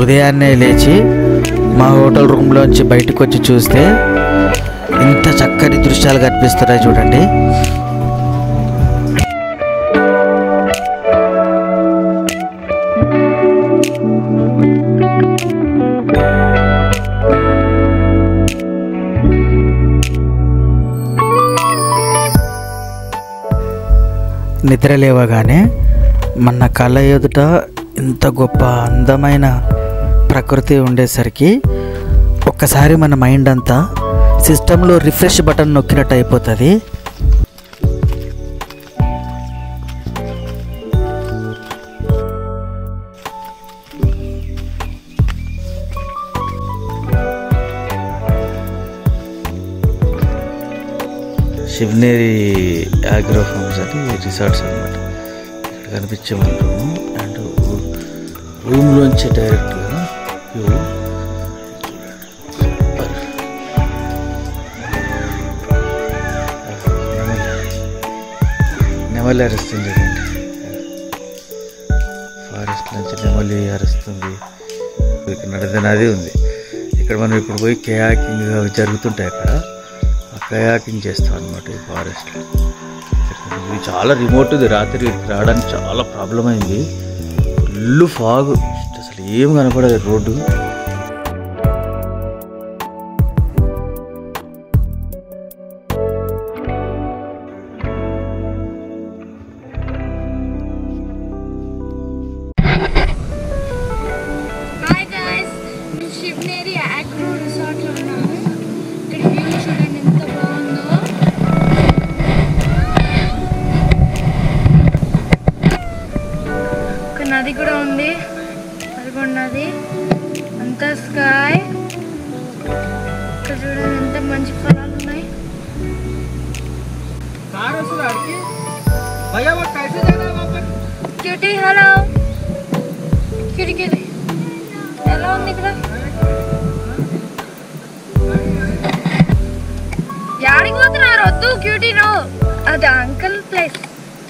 ఉదయాన్నే లేచి మా హోటల్ రూమ్లోంచి బయటకు వచ్చి చూస్తే ఇంత చక్కని దృశ్యాలు కనిపిస్తున్నాయి చూడండి నిద్ర లేవగానే మన కళ్ళ ఎదుట ఇంత గొప్ప అందమైన ప్రకృతి ఉండేసరికి ఒక్కసారి మన మైండ్ అంతా సిస్టంలో రిఫ్రెష్ బటన్ నొక్కినట్టు అయిపోతుంది శివనేరి ఆగ్రో ఫార్మ్స్ అని రిసార్ట్స్ అనమాట ఇక్కడ కనిపించే మన రూమ్ అండ్ రూమ్లోంచి డైరెక్ట్గా వ్యూ సూపర్ నెమలి అరుస్తుంది చూడండి ఫారెస్ట్ నుంచి నెమలి అరుస్తుంది ఇక్కడ నడిద నది ఉంది ఇక్కడ మనం ఇప్పుడు పోయి కయాకింగ్ అవి జరుగుతుంటాయి అక్కడ ఆ కయాకింగ్ చేస్తాం అనమాట ఈ ఫారెస్ట్లో ఇది చాలా రిమోట్ ఉంది రాత్రి ఇక్కడికి రావడానికి చాలా ప్రాబ్లం అయింది ఫుల్ ఫాగ్ అసలు ఏం కనపడదు road hi guys Shivneri agro resort లో ఉన్నాము ఇక్కడ వ్యూ చూడండి ఎంత బాగుందో ఒక నది కూడా ఉంది అదిగోండి నది అంతా స్కాయ్ ఇక్కడ చూడండి ఎంత మంచి ఫలాలు ఉన్నాయి క్యూటీ హలో క్యూటీ క్యూటీ ఎలా ఉంది ఇక్కడ యాడికి పోతున్నారు వద్దు క్యూటీను అది అంకుల్ ప్లేస్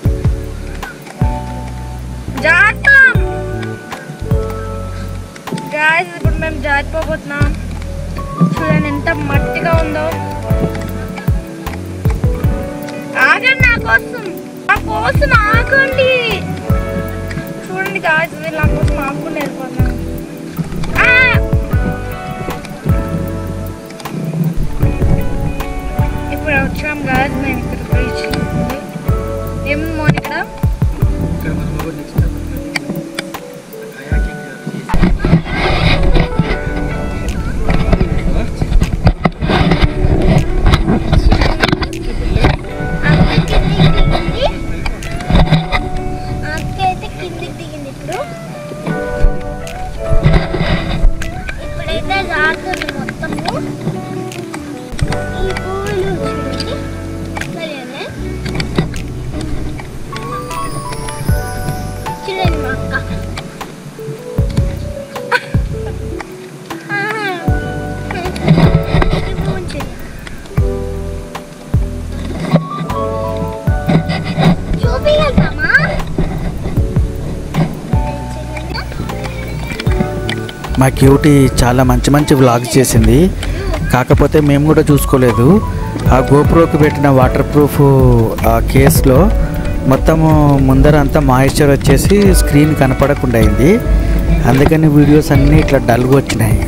జాగ్రత్త గాయస్ ఇప్పుడు మేము జారిపోబోతున్నాం చూడండి ఎంత మట్టిగా ఉందో ఆగండి నా కోసం నా కోసం ఆగండి చూడండి గాయస్ వీళ్ళు నా కోసం ఆగుకుండా వెళ్ళిపోతున్నాను ఆ! ఇప్పుడు వచ్చాం గాయస్ మేము ఇక్కడ బీచ్ ఏముంది మోని ఇక్కడ అక్కైతే కిందికి దిగింది ఇప్పుడు ఇప్పుడైతే రాత్రి మొత్తము ఈ పూలు చూడండి సరేనే చూడండి మా అక్క ఆహా. ఈ పువ్వుని చూడండి. చూపించగలుగుతామా మా క్యూటీ చాలా మంచి మంచి వ్లాగ్స్ చేసింది కాకపోతే మేము కూడా చూసుకోలేదు ఆ గోప్రోకి పెట్టిన వాటర్ ప్రూఫ్ ఆ కేస్లో మొత్తము ముందర అంతా మాయిశ్చర్ వచ్చేసి స్క్రీన్ కనపడకుండా అయింది అందుకని వీడియోస్ అన్నీ ఇట్లా డల్గా వచ్చినాయి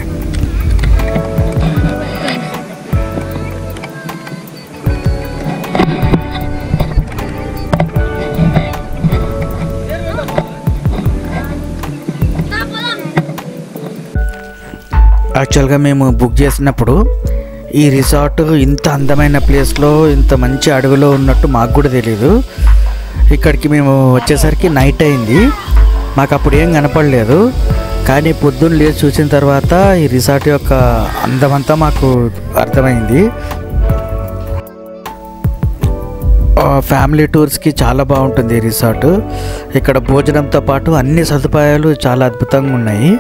యాక్చువల్గా మేము బుక్ చేసినప్పుడు ఈ రిసార్ట్ ఇంత అందమైన ప్లేస్లో ఇంత మంచి అడవిలో ఉన్నట్టు మాకు కూడా తెలియదు ఇక్కడికి మేము వచ్చేసరికి నైట్ అయింది మాకు అప్పుడు ఏం కనపడలేదు కానీ పొద్దున్న లేచి చూసిన తర్వాత ఈ రిసార్ట్ యొక్క అందమంతా మాకు అర్థమైంది ఆ, ఫ్యామిలీ టూర్స్కి చాలా బాగుంటుంది ఈ రిసార్ట్ ఇక్కడ భోజనంతో పాటు అన్ని సదుపాయాలు చాలా అద్భుతంగా ఉన్నాయి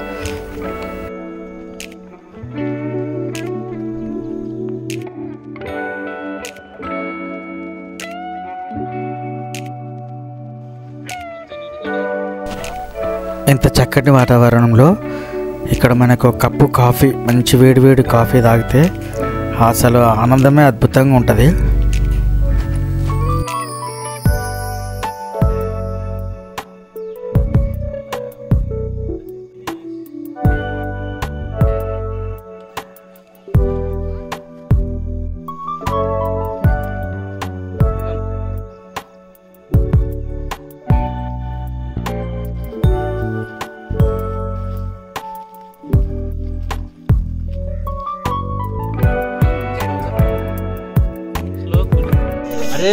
ఇంత చక్కటి వాతావరణంలో ఇక్కడ మనకు ఒక కప్పు కాఫీ మంచి వేడి వేడి కాఫీ తాగితే అసలు ఆనందమే అద్భుతంగా ఉంటుంది అరే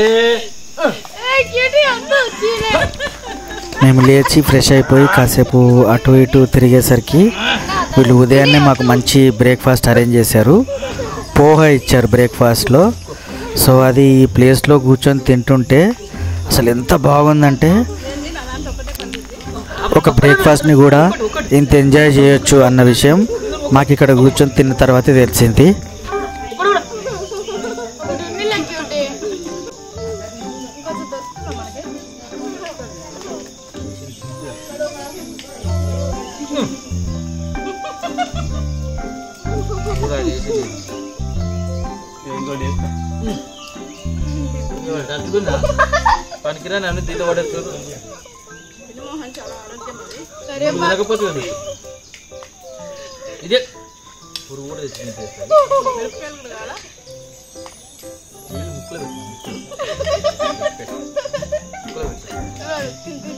మేము లేచి ఫ్రెష్ అయిపోయి కాసేపు అటు ఇటు తిరిగేసరికి వీళ్ళు ఉదయాన్నే మాకు మంచి బ్రేక్ఫాస్ట్ అరేంజ్ చేశారు పోహ ఇచ్చారు బ్రేక్ఫాస్ట్లో సో అది ఈ ప్లేస్లో కూర్చొని తింటుంటే అసలు ఎంత బాగుందంటే ఒక బ్రేక్ఫాస్ట్ని కూడా ఇంత ఎంజాయ్ చేయొచ్చు అన్న విషయం మాకు ఇక్కడ కూర్చొని తిన్న తర్వాతే తెలిసింది తట్టుకుందా పనికిరా నన్ను దీంట్లో పడేస్తారు తినకపోతే ఉంది. ఇదే పురుగు కూడా తెచ్చి తినేసేస్తాను. నీళ్ళు ముక్కలు పెట్టు, ముక్కలు. ముక్కలు పెట్టు.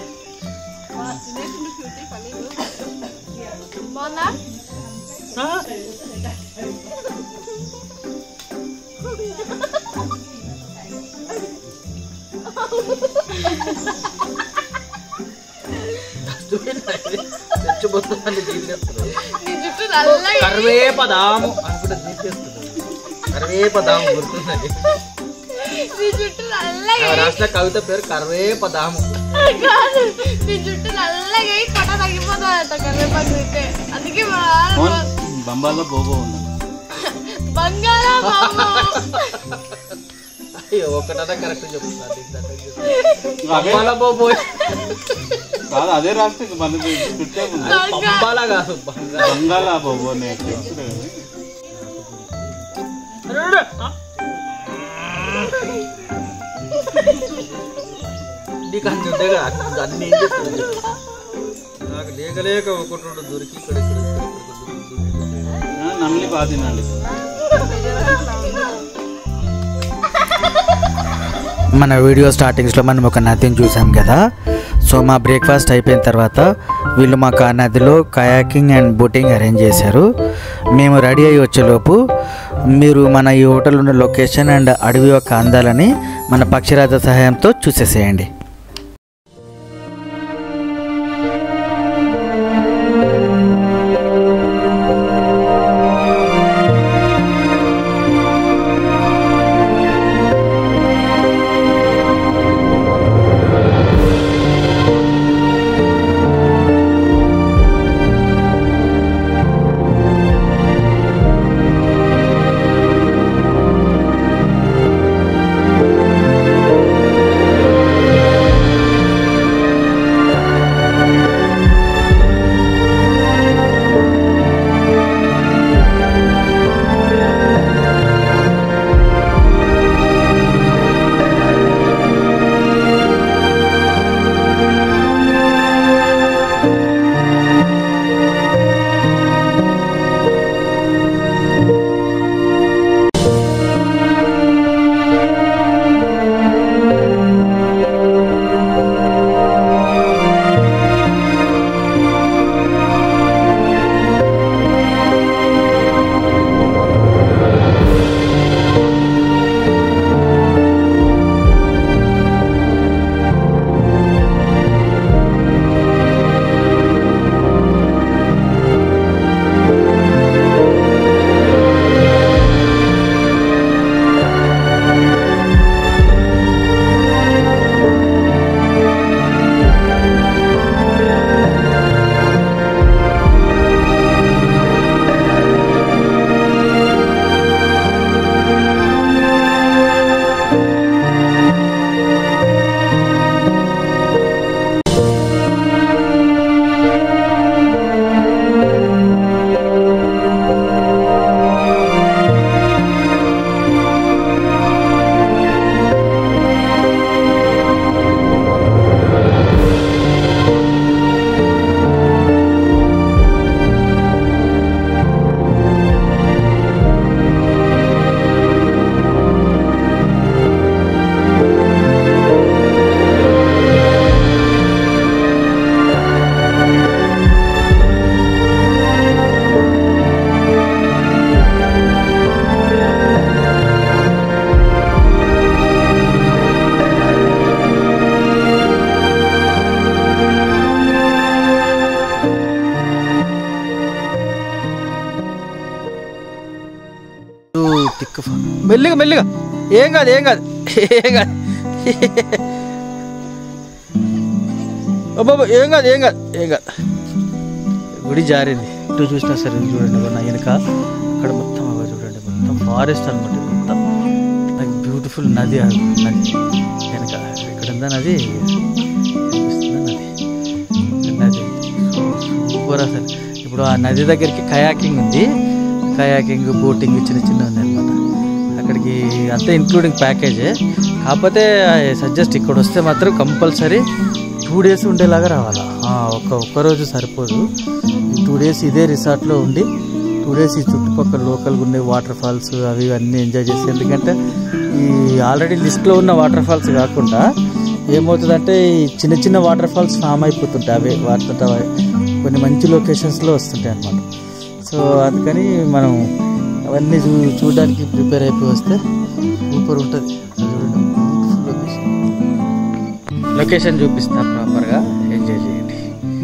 డస్ట్బిన్ అది చచ్చిపోతుందని తీసేస్తున్నారు. కరివేపదాము అనుకుంటే తీసేస్తున్నారు కరివేపదాము గుర్తున్నది నీ జుట్టు నల్లగా ఆ రాసిన కవిత పేరు కరివేపదాము కాదు నీ జుట్టు నల్లగా అయి పొట్ట తగ్గిపోతుందట కరివేపాకు తింటే అందుకే మా నాన్న బంబాలో బోబో ఉంది బంగాళాబాబు అయ్యో ఒక్కటన్నా కరెక్ట్ చెప్తున్నారు అవే పంబాల బాబోయ్ కాదు అదే రాస్తే ఇంక మనకి చుట్టే ఉంది పంబాల కాదు బంగాళ బంగాళా బోబో నేను తెలుసు కదా. నీకు అన్ని ఉండేగా అన్ని ఏం చెప్తుంది నాకు లేక లేక ఒకటి రెండు దొరికి ఇక్కడ ఇక్కడ ఇక్కడ ఇక్కడ దొరికి, దొరికి. ఆ, నమిలి బాగా తినాలి మన వీడియో స్టార్టింగ్స్లో మనం ఒక నదిని చూసాం కదా సో మా బ్రేక్ఫాస్ట్ అయిపోయిన తర్వాత వీళ్ళు మాకు ఆ నదిలో కయాకింగ్ అండ్ బోటింగ్ అరేంజ్ చేశారు మేము రెడీ అయ్యి వచ్చేలోపు మీరు మన ఈ హోటల్ ఉన్న లొకేషన్ అండ్ అడవి యొక్క అందాలని మన పక్షిరాజ సహాయంతో చూసేసేయండి థిక్ మెల్లిగా మెల్లిగా ఏం కాదు ఏం కాదు ఏం కాదు అబ్బాబా ఏం కాదు ఏం కాదు ఏం కాదు గుడి జారింది ఇటు చూసినా సరే ఇది చూడండి ఇగో నా వెనక అక్కడ మొత్తం అవ చూడండి మొత్తం ఫారెస్ట్ అనమాట ఇది మొత్తం నాకు బ్యూటిఫుల్ నది అది నది వెనక ఇక్కడ ఉందా నది కనిపిస్తుందా నది నది సూపర్ అసలు ఇప్పుడు ఆ నది దగ్గరికి కయాకింగ్ ఉంది కయాకింగ్ బోటింగ్ చిన్న చిన్న ఉంది అనమాట అక్కడికి అంతా ఇంక్లూడింగ్ ప్యాకేజే కాకపోతే సజెస్ట్ ఇక్కడ వస్తే మాత్రం కంపల్సరీ టూ డేస్ ఉండేలాగా రావాలా ఆ, ఒక్క ఒక్క రోజు సరిపోదు ఈ టూ డేస్ ఇదే రిసార్ట్లో ఉండి టూ డేస్ ఈ చుట్టుపక్కల లోకల్గా ఉండే వాటర్ ఫాల్స్ అవి ఇవన్నీ ఎంజాయ్ చేసి ఎందుకంటే ఈ ఆల్రెడీ లిస్ట్లో ఉన్న వాటర్ ఫాల్స్ కాకుండా ఏమవుతుందంటే ఈ చిన్న చిన్న వాటర్ ఫాల్స్ ఫామ్ అయిపోతుంటాయి అవే వాటితో అవే కొన్ని మంచి లొకేషన్స్లో వస్తుంటాయి అన్నమాట సో అందుకని మనం అవన్నీ చూ చూడడానికి ప్రిపేర్ అయిపోయి వస్తే సూపర్ ఉంటుంది చూడండి బ్యూటిఫుల్ లొకేషన్ లొకేషన్ చూపిస్తా ప్రాపర్గా ఎంజాయ్ చేయండి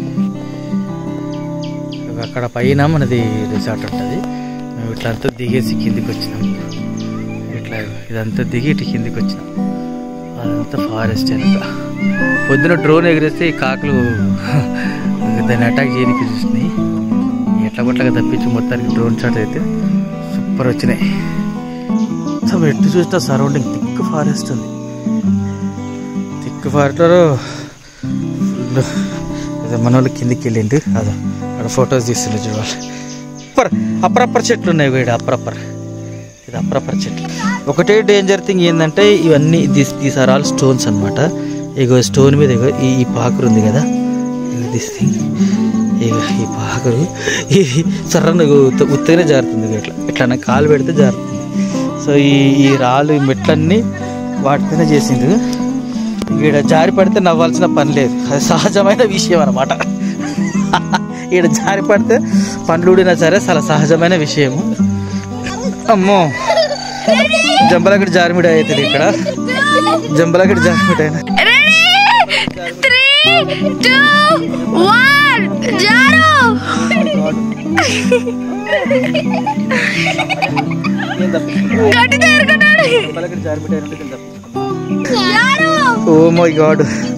ఇక అక్కడ పైన మనది రిసార్ట్ ఉంటుంది మేము ఇట్లా అంతా దిగేసి కిందికి వచ్చినాం ఇట్లా ఇదంతా దిగి ఇటు కిందికి వచ్చినాం అదంతా ఫారెస్ట్ వెనక పొద్దున డ్రోన్ ఎగిరేస్తే ఈ కాకులు దాన్ని అటాక్ చేయడానికి చూసినాయి ఎట్లా కొట్లాగా తప్పించి మొత్తానికి డ్రోన్ షాట్ అయితే సూపర్ వచ్చినాయి సో ఎటు చూసినా సరౌండింగ్ థిక్ ఫారెస్ట్ ఉంది థిక్ ఫారెస్ట్లో అదే మన వాళ్ళు కిందికి వెళ్ళిండు అదో అక్కడ ఫొటోస్ తీస్తుండే చూడాలి అప్పర్ అప్పరప్పర్ చెట్లు ఉన్నాయి వీడు అప్పరప్పర్ ఇది అప్పరప్పర్ చెట్లు ఒకటే డేంజర్ థింగ్ ఏంటంటే ఇవన్నీ this these are all stones అనమాట ఇగో స్టోన్ మీద ఇగో ఈ ఈ పాకురు ఉంది కదా ఇగో దిస్ థింగ్ ఇక ఈ పాకురు ఈ సర్రన ఇగో ఉత్త- ఉత్తగానే జారుతుంది ఇగో ఇట్లా ఇట్లా నా కాలు పెడితే జారుతుంది సో ఈ ఈ రాళ్ళు ఈ మెట్లన్నీ వాటితోనే చేసిండు ఈడ జారి పడితే నవ్వాల్సిన పని లేదు అది సహజమైన విషయం అనమాట ఈడ జారి పడితే పండ్లు ఊడినా సరే చాలా సహజమైన విషయము అమ్మో జంబలగడి జారిమిడి అవుతుంది ఇక్కడ జంబలగడి జారిమిడి అయినా రెడీ త్రీ టూ వన్ జారు గట్టి తేరుకున్నాడు జంబలగడి జారిమిడి అయినట్టు జారు ఓ మై గాడ్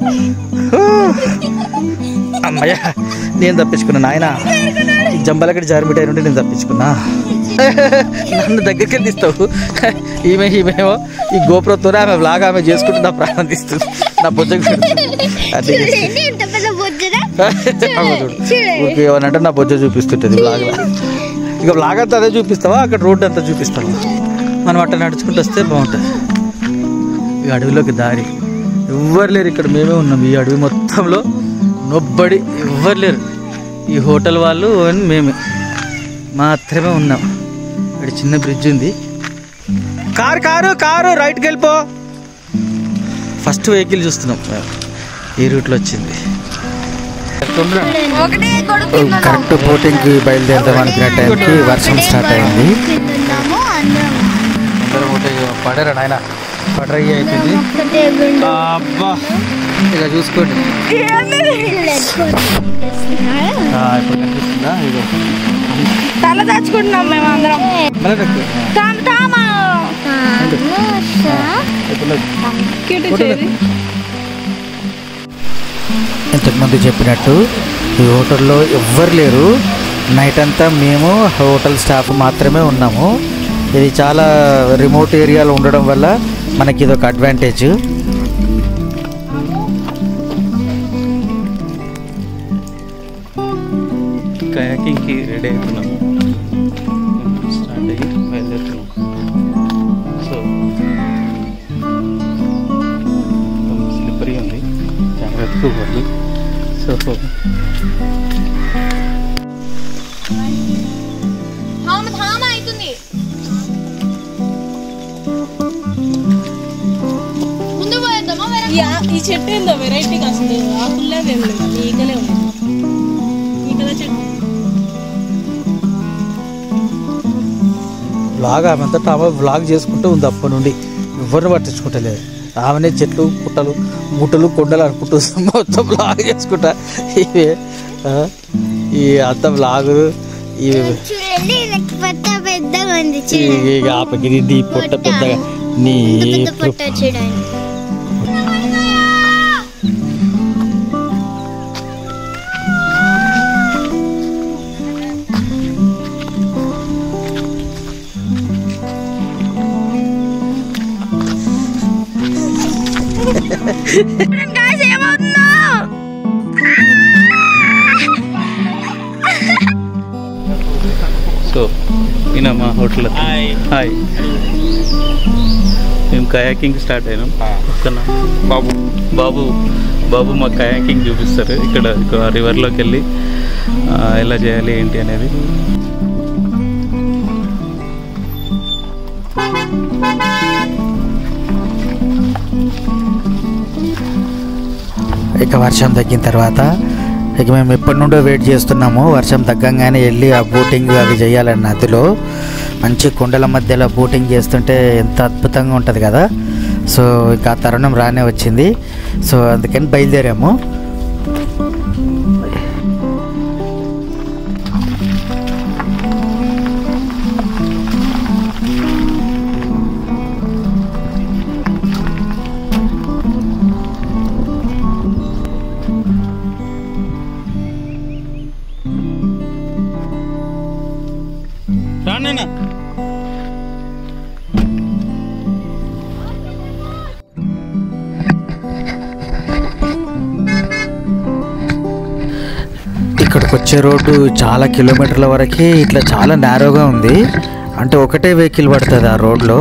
అమ్మయ్యా నేను తప్పించుకున్నా నాయన ఈ జంబలగడి జారిమిటాయి నుండి నేను తప్పించుకున్నా నన్ను దగ్గరికి వెళ్ళి తీస్తావు ఈమె ఈమెమో ఈ గోపురంతో ఆమె లాగా ఆమె చేసుకుంటూ నా ప్రాణం తీస్తుంది నా బొజ్జకు పెడుతుంది అట్లా చేస్తుంది. ఎంత పెద్ద బొజ్జరా ఆమె చూడు ఊరికే ఏమనంటే నా బొజ్జ చూపిస్తుంటుంది బ్లాగ్లో ఇక బ్లాగ్ అంతా అదే చూపిస్తావా అక్కడ రోడ్డు అంతా చూపిస్తావా మనం అట్లా నడుచుకుంటూ వస్తే బాగుంటుంది ఈ అడవిలోకి దారి ఎవ్వరు లేరు ఇక్కడ మేమే ఉన్నాం ఈ అడవి మొత్తంలో నొబ్బడి ఎవ్వరు లేరు ఈ హోటల్ వాళ్ళు and మేమే మాత్రమే ఉన్నాం ఇక్కడ చిన్న బ్రిడ్జ్ ఉంది కారు కారు కారు రైట్కి వెళ్ళిపో ఫస్ట్ వెహికల్ చూస్తున్నాం ఈ రూట్లో వచ్చింది ఒకటే కొడుకు కరెక్ట్ బోటింగ్కి బయలుదేరదాం అనుకునే టైంకి వర్షం స్టార్ట్ అయింది తిన్నాము అందరం అందరం ఒకటే పడరా నాయన పడరై అవుతుంది ఒక్కటే విండో అబ్బా ఇక చూసుకోండి ఆ, ఇప్పుడు కనిపిస్తుందా ఇదో తల దాచుకుంటున్నాం మేము అందరం మళ్ళీ ఎక్కు. తామ తామ ఇప్పుడు కిటి చేది ఇంతకుముందు చెప్పినట్టు ఈ హోటల్లో ఎవ్వరు లేరు నైట్ అంతా మేము హోటల్ స్టాఫ్ మాత్రమే ఉన్నాము ఇది చాలా రిమోట్ ఏరియాలో ఉండడం వల్ల మనకి ఇది ఒక అడ్వాంటేజ్ కయాకింగ్కి రెడీ అవుతున్నాము స్టార్ట్ అయ్యి బయలుదేరుతున్నాం సో స్లిప్పరీ ఉంది జాగ్రత్తగా పోవాలి సో తామ తామ అవుతుంది ముందు పోయేద్దామా వేరే ఈ ఆ- ఈ చెట్టు ఏందో వెరైటీగా అసలు ఆకుల్లేదు ఏం లేదు ఈగలే ఉన్నాయి ఈగల చెట్టు బ్లాగ్ ఆమె అంతటా ఆమె బ్లాగ్ చేసుకుంటూ ఉంది అప్పటి నుండి ఎవరిని పట్టించుకుంటలేదు ఆమెనే చెట్లు పుట్టలు ముట్టలు కొండలు అనుకుంటూ మొత్తం బ్లాగ్ చేసుకుంటా ఇవే ఆ, ఈ అంత బ్లాగ్ ఇవి చూడండి నాకు పొట్ట పెద్దగా ఉంది ఈ- చూడండి ఈ ఆపకి ఇది పొట్ట పెద్దగా నీ పెద్ద పొట్ట చూడండి guys, ఏమవుతుందో సో ఈయన మా హోటల్ హాయ్ మేము కయాకింగ్ స్టార్ట్ అయినాం పక్కన బాబు బాబు బాబు మా కయాకింగ్ చూపిస్తారు ఇక్కడ రివర్లోకి వెళ్ళి ఆ, ఎలా చేయాలి ఏంటి అనేది ఇక వర్షం తగ్గిన తర్వాత ఇక మేము ఎప్పటి నుండో వెయిట్ చేస్తున్నాము వర్షం తగ్గంగానే వెళ్ళి ఆ బోటింగ్ అవి చేయాలని నదిలో మంచి కొండల మధ్యలో బోటింగ్ చేస్తుంటే ఎంత అద్భుతంగా ఉంటుంది కదా సో ఇంకా ఆ తరుణం రానే వచ్చింది సో అందుకని బయలుదేరాము రానా ఇక్కడికి వచ్చే రోడ్డు చాలా కిలోమీటర్ల వరకు ఇట్లా చాలా నేరోగా ఉంది అంటే ఒకటే వెహికల్ పడుతుంది ఆ రోడ్లో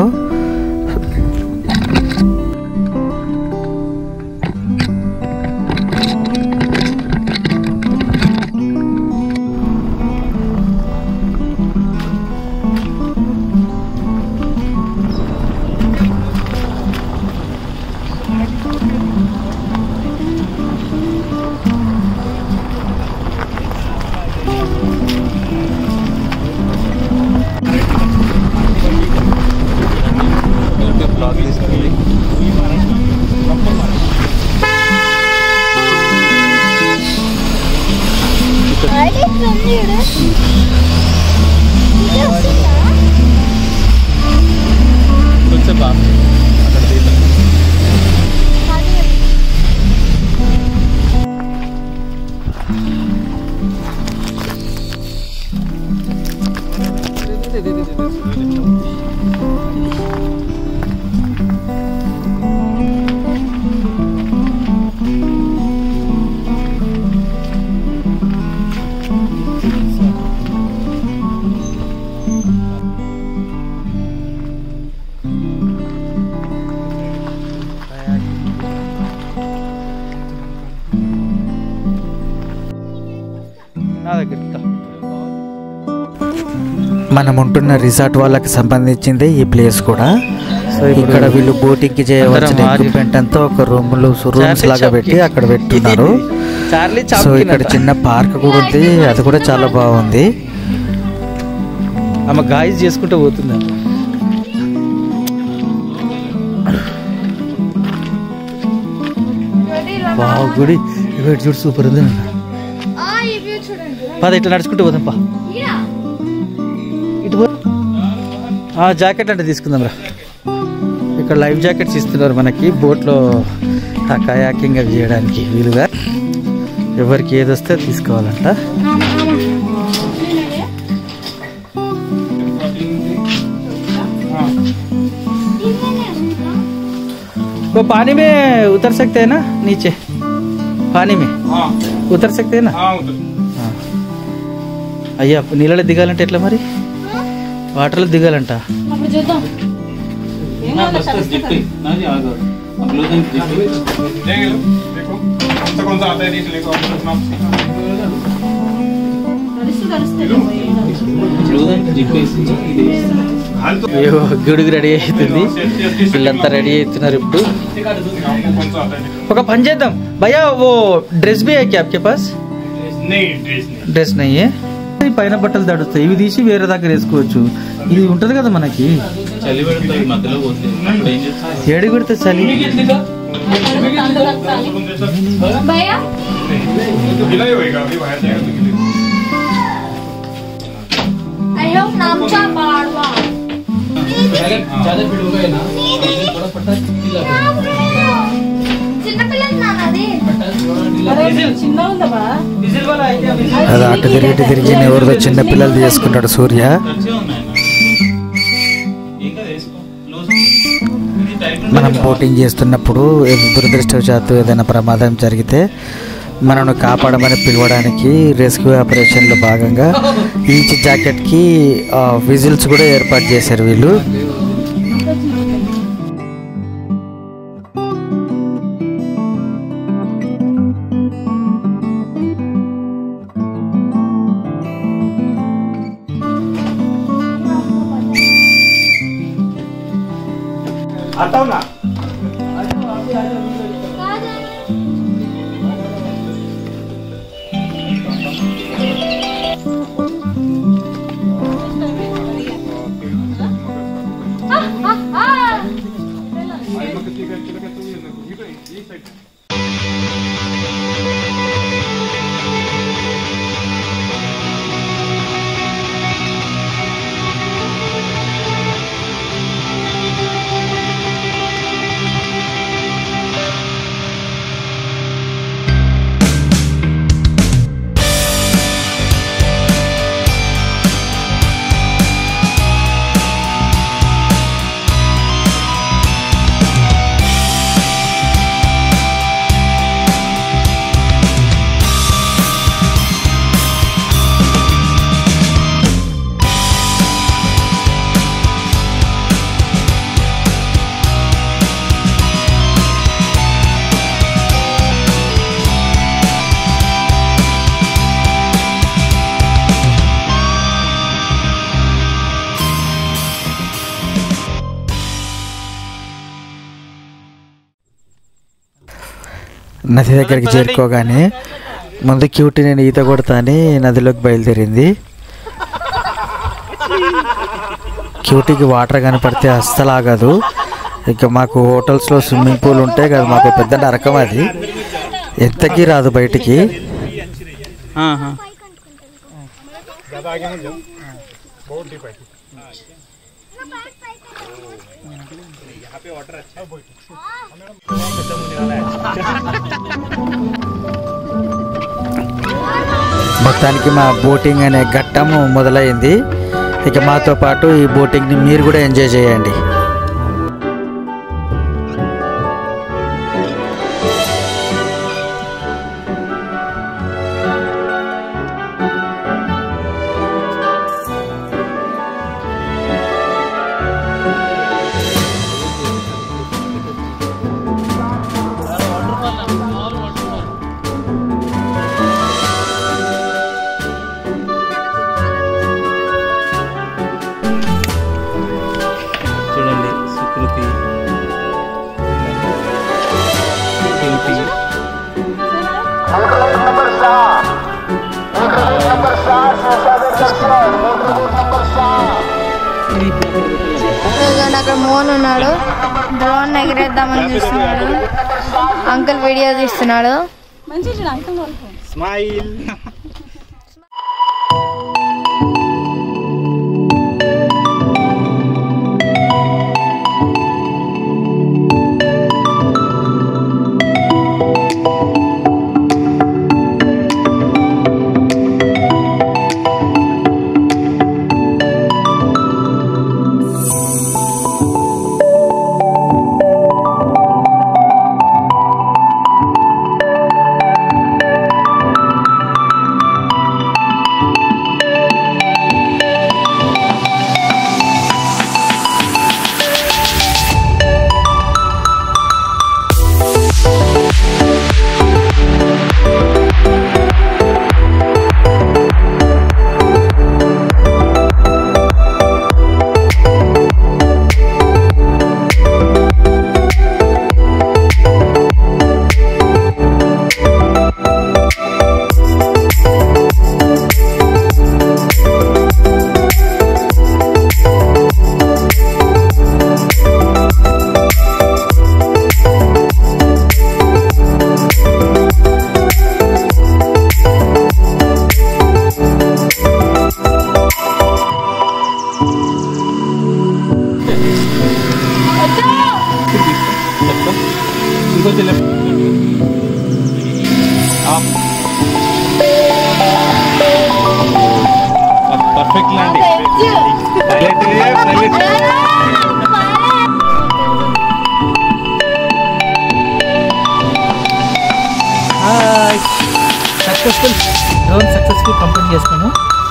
బ్లాగ్ తీసుకెళ్ళి ఆడి ఫ్రెండ్ చూడు ఇది వస్తుందా? కొంచెం బాగా అక్కడ తీద్దాం అది నా దగ్గర మనం ఉంటున్న రిసార్ట్ వాళ్ళకి సంబంధించింది ఈ ప్లేస్ కూడా సో ఇప్పుడు ఇక్కడ వీళ్ళు బోటింగ్ కి చేయవలసిన అందరం ఆగి- ఎక్విప్మెంట్ అంతా ఒక రూములు రూమ్స్ చార్లీ లాగా చాప్కి. పెట్టి అక్కడ పెట్టున్నారు చార్లీ సో ఇక్కడ చిన్న పార్క్ కూడా ఉంది అది కూడా చాలా బాగుంది ఆమె గాయస్ చేసుకుంటూ పోతుంది వావ్ గుడి ఇగో ఇటు చూడు సూపర్ ఉంది నాన్న. ఆ, ఈ view చూడండి పద ఇట్లా నడుచుకుంటూ పోదాం పా ఈడ. ఇటు పో ఆ జాకెట్ అంటే తీసుకుందాం రా ఇక్కడ లైఫ్ జాకెట్స్ ఇస్తున్నారు మనకి బోట్లో ఆ కయాకింగ్ అవి చేయడానికి వీలుగా ఎవరికి ఏది వస్తే అది తీసుకోవాలంట वो पानी में उतर सकते हैं ना नीचे पानी में उतर सकते हैं ना అయ్యా నీళ్ళలో దిగాలంటే ఎట్లా మరి వాటర్లో దిగాలంట అప్పుడు చూద్దాం జిప్పి నాది ఆగు బ్లూటూత్ జిప్పి తడుస్తూ తడుస్తే బ్లూటూత్ జిప్పేసి ఇది అయ్యో గుడికి రెడీ అవుతుంది వీళ్ళంతా రెడీ అవుతున్నారు ఇప్పుడు ఒక పని చేద్దాం భయ్యా ఓ డ్రెస్ బి है क्या आपके पास డ్రెస్ నయ్యే ఈ పైన బట్టలు తడుస్తాయి ఇవి తీసి వేరే దగ్గర వేసుకోవచ్చు ఇది ఉంటది కదా మనకి చలి పెడుతుంది మధ్యలో పోతే అప్పుడు ఏం చేస్తాం ఏడు కొడితే చలి భయ్యా लोग नामचा बाड़वा చిన్నపిల్లలు నాన్నది చిన్న ఉందమ్మా అది అటు తిరిగి ఇటు తిరిగి ఎవరిదో చిన్న పిల్లలు చేసుకుంటాడు సూర్య మనం బోటింగ్ చేస్తున్నప్పుడు ఏదో దురదృష్టవశాత్తు ఏదైనా ప్రమాదం జరిగితే మనను కాపాడమని పిలవడానికి రెస్క్యూ ఆపరేషన్లో భాగంగా ఈచ్ జాకెట్కి విజిల్స్ కూడా ఏర్పాటు చేశారు వీళ్ళు నది దగ్గరికి చేరుకోగానే ముందు క్యూటీ నేను ఈత కొడతాని నదిలోకి బయలుదేరింది క్యూటీకి వాటర్ కనపడితే అస్సలు ఆగదు ఇక మాకు హోటల్స్లో స్విమ్మింగ్ పూల్ ఉంటే కదా మాకు పెద్ద నరకం అది ఎంతకీ రాదు బయటికి మొత్తానికి మా బోటింగ్ అనే ఘట్టము మొదలైంది ఇక మాతో పాటు ఈ బోటింగ్ని మీరు కూడా ఎంజాయ్ చేయండి చూడండి సుకృతి క్యూటీ ఇదిగోండి అక్కడ మోహన్ ఉన్నాడు డ్రోన్ ఎగరేద్దామని చూస్తున్నాడు అంకుల్ వీడియో తీస్తున్నాడు మంచిగా అంకుల్ కొడుకు స్మైల్ ఆ perfect landing pilot pilot successful drone successful complete చేసుకున్నాము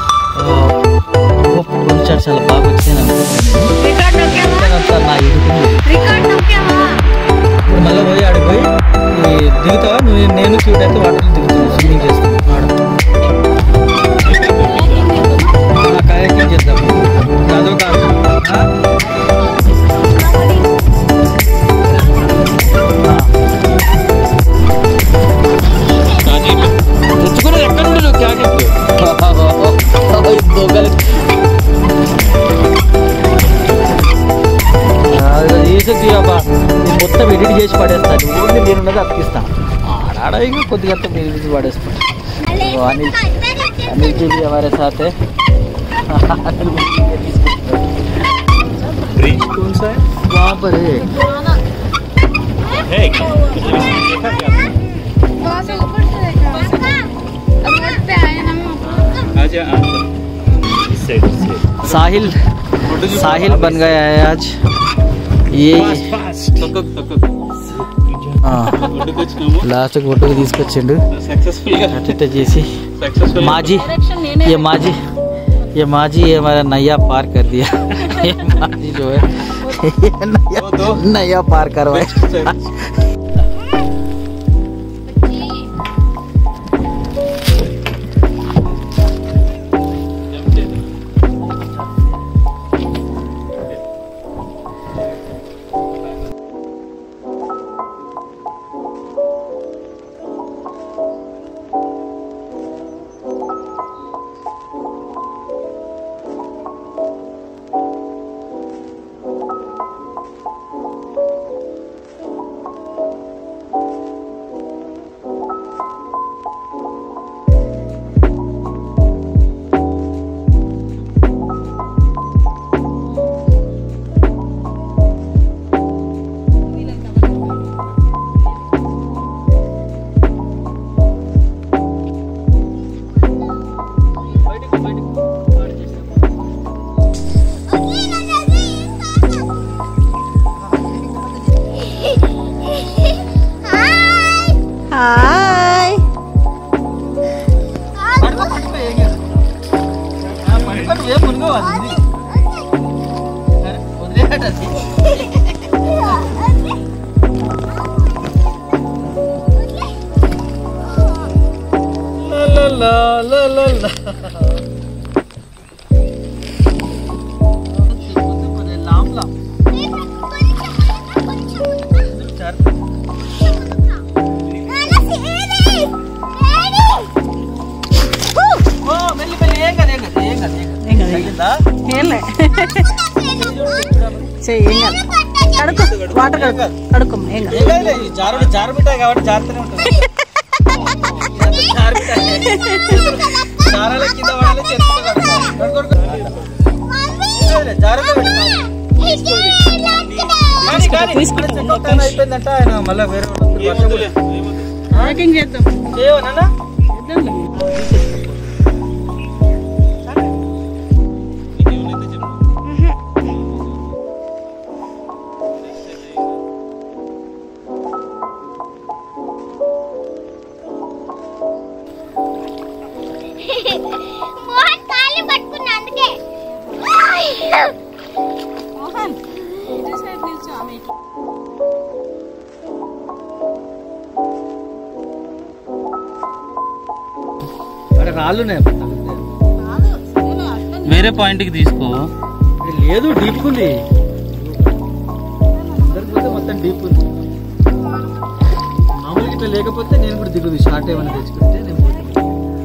కొంచెం చాలా బాగా వచ్చింది అనుకుంటున్నాను రికార్డ్ నొక్కావా అంతా నా ఎదుగుతుంది రికార్డ్ నొక్కావా ఇప్పుడు మళ్ళీ పోయి ఆడికి పోయి ఈ దిగుతావా నువ్వు నేను క్యూట్ అయితే వాటర్లో దిగుతాను స్విమ్మింగ్ చేస్తాను ఆడ కయాకింగ్ చేద్దాము అదొక ఆ? తెచ్చుకున్నది ఎక్కడ ఉండదు క్యాకెట్ తీసేది అబ్బా నేను మొత్తం ఎడిట్ చేసి పడేస్తాను ఊరిని నేను ఉన్నది అతికిస్తాను ఆడాడ ఇంకా కొద్దిగా అంతా మీరు తీసి పడేస్తాను ఇదిగో అనిల్ అనిల్ जी भी हमारे साथ है अनिल जी भी తీసుకుంటున్నాడు. ब्रिज कौन सा है वहाँ पर है है क्या? देखा क्या आपने? वहाँ से ऊपर से देखा रोड पे आए ना हम आजा आजा इस साइड इस साइड साहिल साहिल बन गया है आज ये फास्ट तक तक ఒడ్డుకు వచ్చినాము లాస్ట్ ఒడ్డుకు తీసుకొచ్చిండు సక్సెస్ఫుల్ గా అట్ట చేసి సక్సెస్ఫుల్ माजी డైరెక్షన్ నేనే ये माजी ये माजी ये हमारा नैया पार कर दिया ये माजी जो है ये नैया दो दो नैया पार करवाए హాయ్ ఏంలే చెయ్యి ఏం కాదు కడుక్కో వాటర్ కడుక్కో కడుక్కో ఏం కాదు జారు జారుమిఠాయి కాబట్టి జారుతూనే ఉంటుంది జారాల కింద పడాలి చేతులు అయిపోయిందంట ఆయన మళ్ళీ వేరే వర్షం కూడా ప్యాకింగ్ చేద్దాం చేయవనా చేద్దాంలే. మోహన్ కాళ్ళు పట్టుకున్నా అందుకే మోహన్ ఇటు సైడ్ నిల్చో ఆమె ఇటు. అక్కడ రాళ్ళు వేరే పాయింట్ కి తీసుకో లేదు డీప్ ఉంది అందరికి పోతే మొత్తం డీప్ ఉంది మామూలుగా ఇట్లా లేకపోతే నేను కూడా దిగుదు షార్ట్ ఏమైనా తెచ్చుకుంటే నేను పోతాను.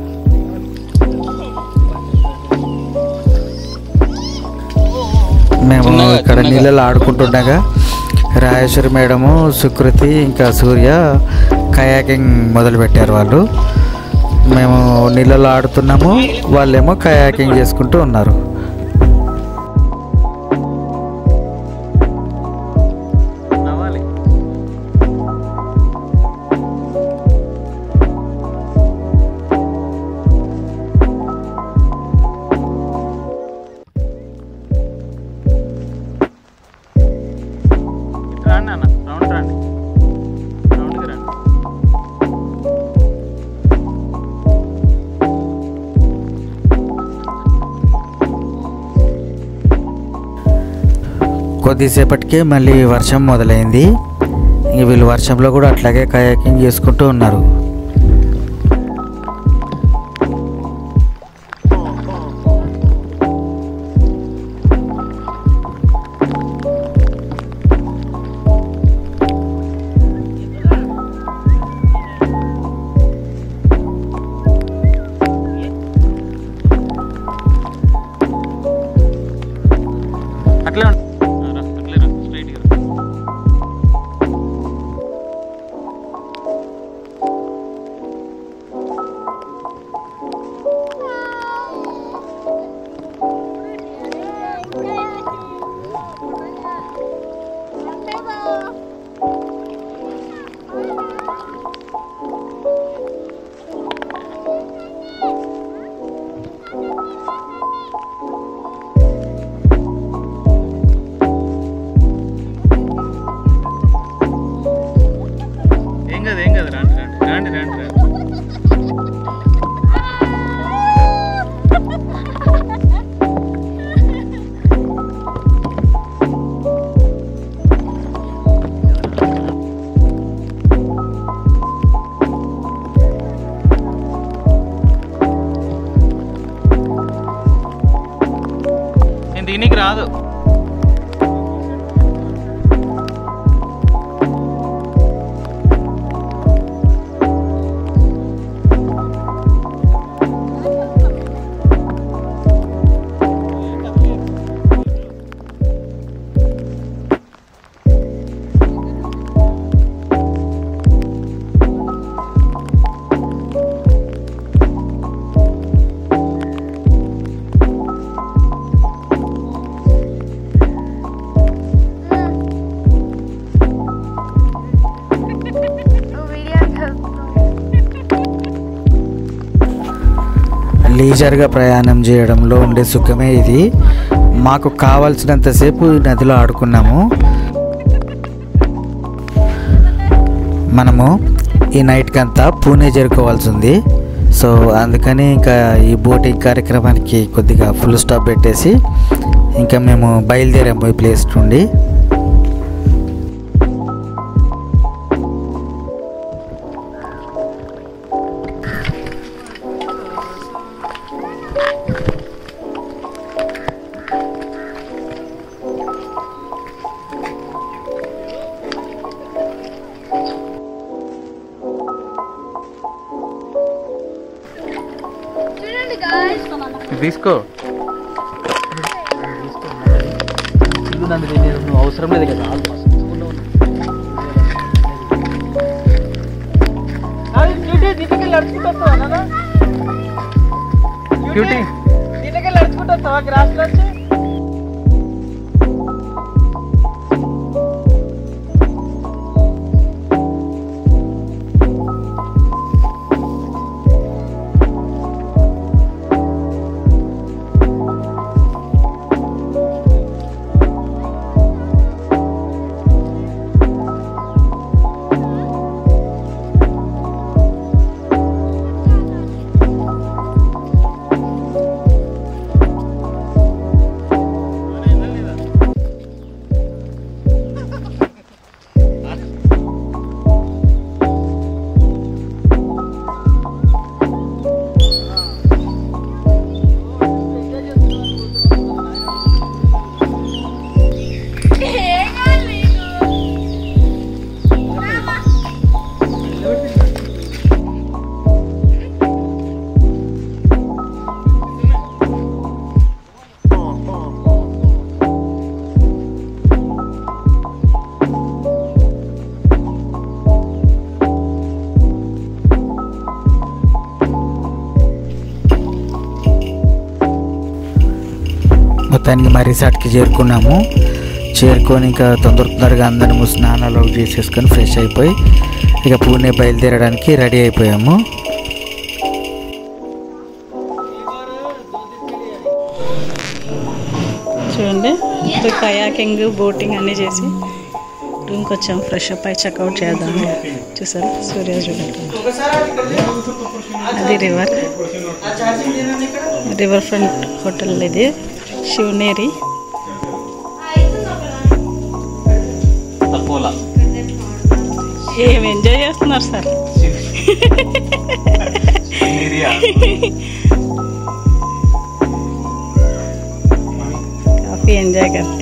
మేము చిన్నగా, ఇక్కడ చిన్నగా. నీళ్ళలో ఆడుకుంటుండగా రాజేశ్వరి మేడము సుకృతి ఇంకా సూర్య కయాకింగ్ మొదలు పెట్టారు వాళ్ళు మేము నీళ్ళలో ఆడుతున్నాము వాళ్ళేమో కయాకింగ్ చేసుకుంటూ ఉన్నారు నవ్వాలి కొద్దిసేపటికే మళ్ళీ వర్షం మొదలైంది ఇంక వీళ్ళు వర్షంలో కూడా అట్లాగే కయాకింగ్ చేసుకుంటూ ఉన్నారు అట్లే ఉండు. ఆ, రా, అట్లే రా, straight గా రా. ఏం కాదు ఏం కాదు రాండి రాండి రాండి రాండి రాండి నేను దీనికి రాదు లీజర్గా ప్రయాణం చేయడంలో ఉండే సుఖమే ఇది మాకు కావాల్సినంతసేపు ఈ నదిలో ఆడుకున్నాము మనము ఈ నైట్కి అంతా పూణే చేరుకోవాల్సి ఉంది సో అందుకని ఇంకా ఈ బోటింగ్ కార్యక్రమానికి కొద్దిగా ఫుల్ స్టాప్ పెట్టేసి ఇంకా మేము బయలుదేరాము ఈ ప్లేస్ నుండి చూడండి guys. తీసుకో నువ్వు అవసరం లేదు కదా క్యూటీ ఏం కావాలి నీకు? మొత్తానికి మా రిసార్ట్కి చేరుకున్నాము చేరుకొని ఇంకా తొందర తొందరగా అందరము స్నానాలు అవి చేసేసుకొని ఫ్రెష్ అయిపోయి ఇక పూణే బయలుదేరడానికి రెడీ అయిపోయాము చూడండి ఇప్పుడు కయాకింగ్ బోటింగ్ అన్నీ చేసి రూమ్కి వచ్చాం ఫ్రెష్ అప్ అయి చెక్అవుట్ చేద్దాం చూసారు సూర్య చూడండి అది రివర్ రివర్ ఫ్రంట్ హోటల్ ఇది శివనేరి ఏం ఎంజాయ్ చేస్తున్నారు సార్ కాఫీ ఎంజాయ్ करते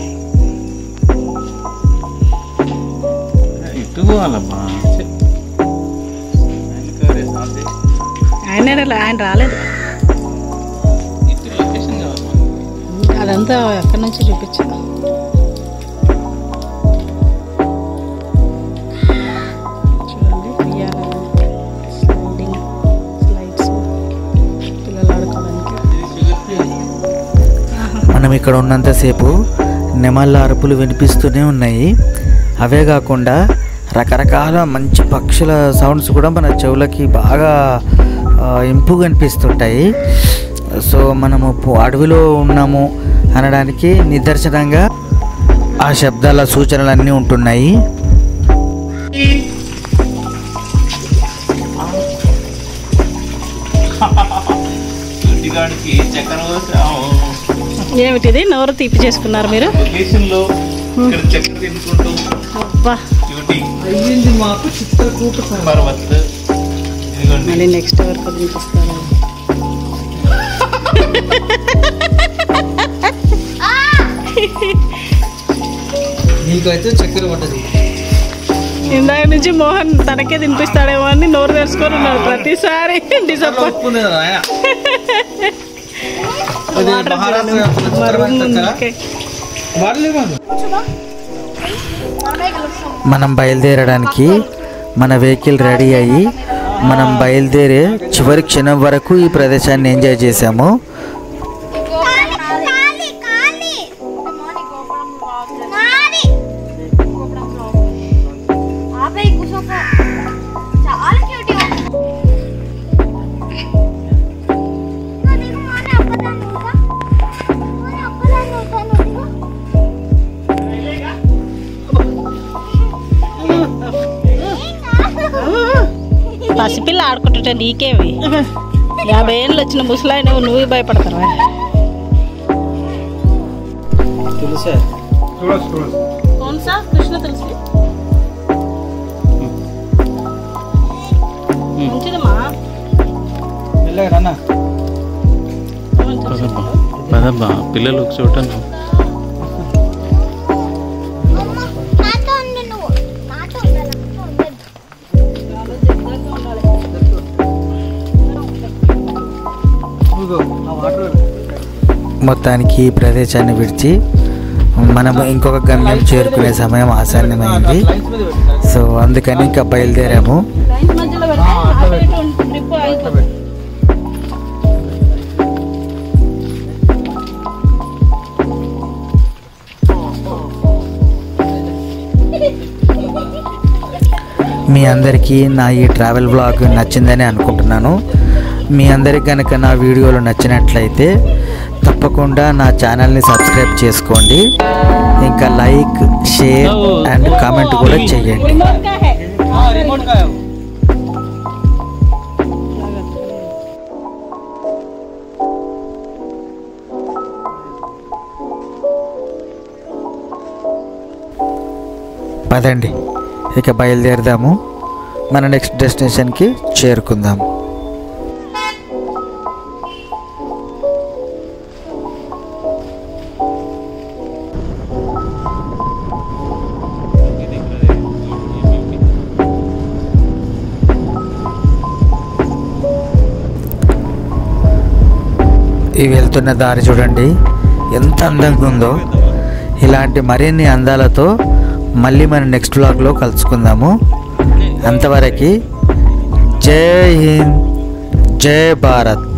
ఇటు పోవాలమ్మా ఛే. వెనక రే సాంతి. ఆయన ఆయన రాలేదు ఇటు లొకేషన్ కావాలమ్మా అదంతా ఎక్కడి నుంచి చూపించాను చూడండి ఉయ్యాల, స్లైడింగ్ స్లైడ్స్ పిల్లలు ఆడుకోవడానికి మనం ఇక్కడ ఉన్నంతసేపు నెమళ్ళ అరుపులు వినిపిస్తూనే ఉన్నాయి అవే కాకుండా రకరకాల మంచి పక్షుల సౌండ్స్ కూడా మన చెవులకి బాగా ఆ, ఇంపుగా అనిపిస్తుంటాయి సో మనము పు- అడవిలో ఉన్నాము అనడానికి నిదర్శనంగా ఆ శబ్దాల సూచనలన్నీ ఉంటున్నాయి ఇంటికాడికి చక్కెర పోసాము ఏమిటిది నోరు తీపి చేసుకున్నారు మీరు లొకేషన్ లో ఇక్కడ చక్కెర తినుకుంటూ అబ్బా డ్యూటీ అయ్యింది మాకు చిత్రకూట పర్వత్ ఇదిగోండి మళ్ళీ నెక్స్ట్ వరకు తినిపిస్తారు నీకైతే చక్కెర పడ్డది ఇందాక నుంచి మోహన్ తనకే తినిపిస్తాడేమో అని నోరు తెరుచుకొని ఉన్నాడు ప్రతిసారి డిసప్పాయింట్ ఉప్పు ఉంది కదా ఆయన అది మహారాష్ట్ర తర్వాత చక్కెర. వాడలే మాకు. మనం బయలుదేరడానికి మన వెహికల్ రెడీ అయ్యి మనం బయలుదేరే చివరి క్షణం వరకు ఈ ప్రదేశాన్ని ఎంజాయ్ చేసాము కాలి కాలి నాది ఆపై కూర్చోపో చాలా క్యూట్ నీకు మానే ఒక్కదాన్ని ఉంటా మానే ఒక్కదాన్ని ఉంటాను ఇదిగో పసిపిల్ల ఆడుకుంటుంటే నీకేవి యాభై ఏళ్ళు వచ్చిన ముసలాయి నువ్వు నువ్వు భయపడతావా తెలుసా అవును సార్ కృష్ణ తులసి మంచిదమ్మా మెల్లగా రానా పదమ్మా పదమ్మా పిల్లలు ఒక చోట నాతో ఉండు నువ్వు నాతో ఉండాలి నాతో ఉండదు ఇదిగో, ఆ వాటర్ మొత్తానికి ఈ ప్రదేశాన్ని విడిచి మనం ఇంకొక గమ్యం చేరుకునే సమయం ఆసన్నమైంది లైన్స్ మీద పెట్టు. సో అందుకని ఇంకా బయలుదేరాము లైన్స్ మధ్యలో పెడితే అటు ఇటు ఉంటుంది, ట్రిప్ అయిపోతుంది మీ అందరికీ నా ఈ ట్రావెల్ బ్లాగ్ నచ్చిందని అనుకుంటున్నాను మీ అందరికి కనుక నా వీడియోలు నచ్చినట్లయితే తప్పకుండా నా ఛానల్ని సబ్స్క్రైబ్ చేసుకోండి ఇంకా లైక్ షేర్ అండ్ కామెంట్ కూడా చేయండి रिमोट का है ఆ, రిమోట్ కాయ పదండి ఇక బయలుదేరదాము మన నెక్స్ట్ డెస్టినేషన్కి చేరుకుందాం ఈ వెళ్తున్న దారి చూడండి ఎంత అందంగా ఉందో ఇలాంటి మరిన్ని అందాలతో మళ్ళీ మన నెక్స్ట్ వ్లాగ్లో కలుసుకుందాము అంతవరకు జై హింద్ జై భారత్